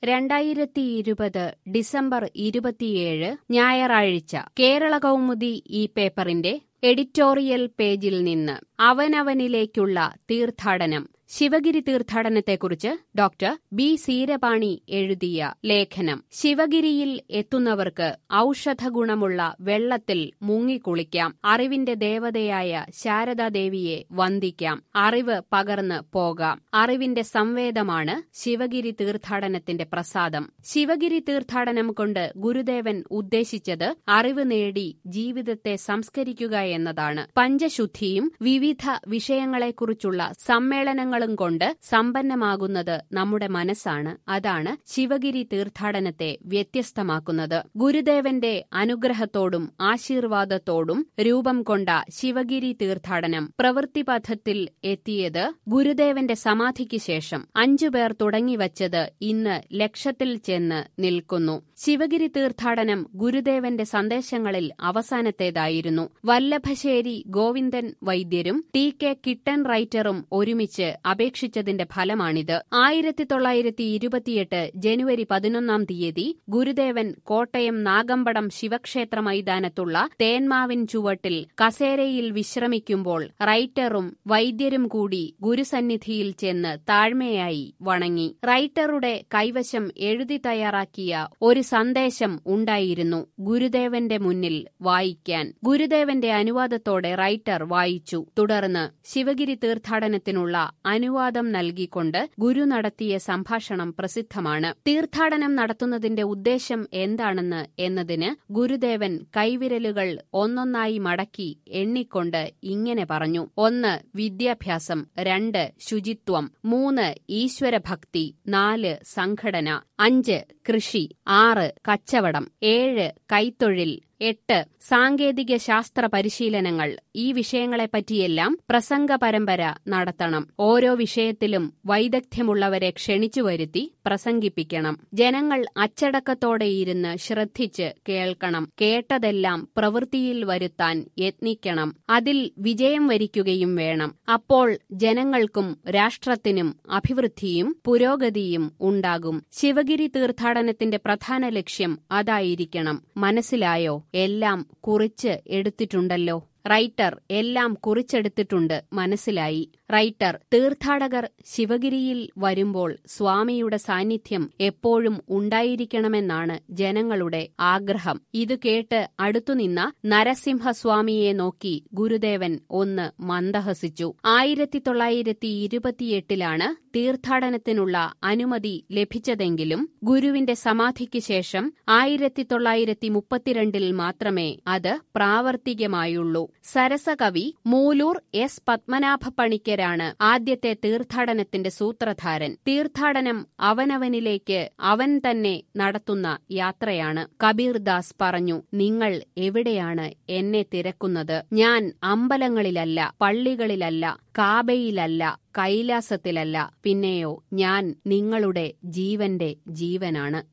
രണ്ടായിരത്തി ഇരുപത് ഡിസംബർ ഇരുപത്തിയേഴ് ഞായറാഴ്ച കേരള കൗമുദി ഈ പേപ്പറിന്റെ എഡിറ്റോറിയൽ പേജിൽ നിന്ന് അവനവനിലേക്കുള്ള തീർത്ഥാടനം ശിവഗിരി തീർത്ഥാടനത്തെക്കുറിച്ച് ഡോക്ടർ ബി സീരപാണി എഴുതിയ ലേഖനം ശിവഗിരിയിൽ എത്തുന്നവർക്ക് ഔഷധഗുണമുള്ള വെള്ളത്തിൽ മുങ്ങിക്കുളിക്കാം അറിവിന്റെ ദേവതയായ ശാരദാദേവിയെ വന്ദിക്കാം അറിവ് പകർന്ന് പോകാം അറിവിന്റെ സംവേദമാണ് ശിവഗിരി തീർത്ഥാടനത്തിന്റെ പ്രസാദം ശിവഗിരി തീർത്ഥാടനം കൊണ്ട് ഗുരുദേവൻ ഉദ്ദേശിച്ചത് അറിവ് നേടി ജീവിതത്തെ സംസ്കരിക്കുക എന്നതാണ് പഞ്ചശുദ്ധിയും വിവിധ വിഷയങ്ങളെക്കുറിച്ചുള്ള സമ്മേളനങ്ങളും കൊണ്ട് സമ്പന്നമാകുന്നത് നമ്മുടെ മനസ്സാണ് അതാണ് ശിവഗിരി തീർത്ഥാടനത്തെ വ്യത്യസ്തമാക്കുന്നത് ഗുരുദേവന്റെ അനുഗ്രഹത്തോടും ആശീർവാദത്തോടും രൂപം കൊണ്ട ശിവഗിരി തീർത്ഥാടനം പ്രവൃത്തിപഥത്തിൽ എത്തിയത് ഗുരുദേവന്റെ സമാധിക്ക് ശേഷം അഞ്ചുപേർ തുടങ്ങിവച്ചത് ഇന്ന് ലക്ഷത്തിൽ ചെന്ന് നിൽക്കുന്നു ശിവഗിരി തീർത്ഥാടനം ഗുരുദേവന്റെ സന്ദേശങ്ങളിൽ അവസാനത്തേതായിരുന്നു വല്ലഭശ്ശേരി ഗോവിന്ദൻ വൈദ്യരും ടി കെ കിട്ടൻ റൈറ്ററും ഒരുമിച്ച് അപേക്ഷിച്ചതിന്റെ ഫലമാണിത് ആയിരത്തി തൊള്ളായിരത്തി ഇരുപത്തിയെട്ട് ജനുവരി പതിനൊന്നാം തീയതി ഗുരുദേവൻ കോട്ടയം നാഗമ്പടം ശിവക്ഷേത്ര മൈതാനത്തുള്ള തേന്മാവിൻ ചുവട്ടിൽ കസേരയിൽ വിശ്രമിക്കുമ്പോൾ റൈറ്ററും വൈദ്യരും കൂടി ഗുരുസന്നിധിയിൽ ചെന്ന് താഴ്മയായി വണങ്ങി റൈറ്ററുടെ കൈവശം എഴുതി തയ്യാറാക്കിയ ഒരു സന്ദേശം ഉണ്ടായിരുന്നു ഗുരുദേവന്റെ മുന്നിൽ വായിക്കാൻ ഗുരുദേവന്റെ അനുവാദത്തോടെ റൈറ്റർ വായിച്ചു തുടർന്ന് ശിവഗിരി തീർത്ഥാടനത്തിനുള്ള അനുവാദം നൽകിക്കൊണ്ട് ഗുരു നടത്തിയ സംഭാഷണം പ്രസിദ്ധമാണ് തീർത്ഥാടനം നടത്തുന്നതിന്റെ ഉദ്ദേശം എന്താണെന്ന് എന്നതിന് ഗുരുദേവൻ കൈവിരലുകൾ ഒന്നൊന്നായി മടക്കി എണ്ണിക്കൊണ്ട് ഇങ്ങനെ പറഞ്ഞു ഒന്ന് വിദ്യാഭ്യാസം രണ്ട് ശുചിത്വം മൂന്ന് ഈശ്വരഭക്തി നാല് സംഘടന അഞ്ച് കൃഷി ആറ് കച്ചവടം ഏഴ് കൈത്തൊഴിൽ എട്ട് സാങ്കേതിക ശാസ്ത്ര പരിശീലനങ്ങൾ ഈ വിഷയങ്ങളെപ്പറ്റിയെല്ലാം പ്രസംഗ പരമ്പര നടത്തണം ഓരോ വിഷയത്തിലും വൈദഗ്ധ്യമുള്ളവരെ ക്ഷണിച്ചു വരുത്തി പ്രസംഗിപ്പിക്കണം ജനങ്ങൾ അച്ചടക്കത്തോടെ ഇരുന്ന് ശ്രദ്ധിച്ച് കേൾക്കണം കേട്ടതെല്ലാം പ്രവൃത്തിയിൽ വരുത്താൻ യത്നിക്കണം അതിൽ വിജയം വരിക്കുകയും വേണം അപ്പോൾ ജനങ്ങൾക്കും രാഷ്ട്രത്തിനും അഭിവൃദ്ധിയും പുരോഗതിയും ഉണ്ടാകും ശിവഗിരി തീർത്ഥാടനത്തിന്റെ പ്രധാന ലക്ഷ്യം അതായിരിക്കണം മനസ്സിലായോ എല്ലാം കുറിച്ച് എടുത്തിട്ടുണ്ടല്ലോ റൈറ്റർ എല്ലാം കുറിച്ചെടുത്തിട്ടുണ്ട് മനസ്സിലായി റൈറ്റർ തീർത്ഥാടകർ ശിവഗിരിയിൽ വരുമ്പോൾ സ്വാമിയുടെ സാന്നിധ്യം എപ്പോഴും ഉണ്ടായിരിക്കണമെന്നാണ് ജനങ്ങളുടെ ആഗ്രഹം ഇത് കേട്ട് അടുത്തുനിന്ന നരസിംഹസ്വാമിയെ നോക്കി ഗുരുദേവൻ ഒന്ന് മന്ദഹസിച്ചു ആയിരത്തി തൊള്ളായിരത്തി ഇരുപത്തിയെട്ടിലാണ് തീർത്ഥാടനത്തിനുള്ള അനുമതി ലഭിച്ചതെങ്കിലും ഗുരുവിന്റെ സമാധിക്ക് ശേഷം ആയിരത്തി തൊള്ളായിരത്തി മുപ്പത്തിരണ്ടിൽ മാത്രമേ അത് പ്രാവർത്തികമായുള്ളൂ സരസകവി മൂലൂർ എസ് പത്മനാഭ പണിക്കരാണ് ആദ്യത്തെ തീർത്ഥാടനത്തിന്റെ സൂത്രധാരൻ തീർത്ഥാടനം അവനവനിലേക്ക് അവൻ തന്നെ നടത്തുന്ന യാത്രയാണ് കബീർദാസ് പറഞ്ഞു നിങ്ങൾ എവിടെയാണ് എന്നെ തിരക്കുന്നത് ഞാൻ അമ്പലങ്ങളിലല്ല പള്ളികളിലല്ല കാബയിലല്ല കൈലാസത്തിലല്ല പിന്നെയോ ഞാൻ നിങ്ങളുടെ ജീവന്റെ ജീവനാണ്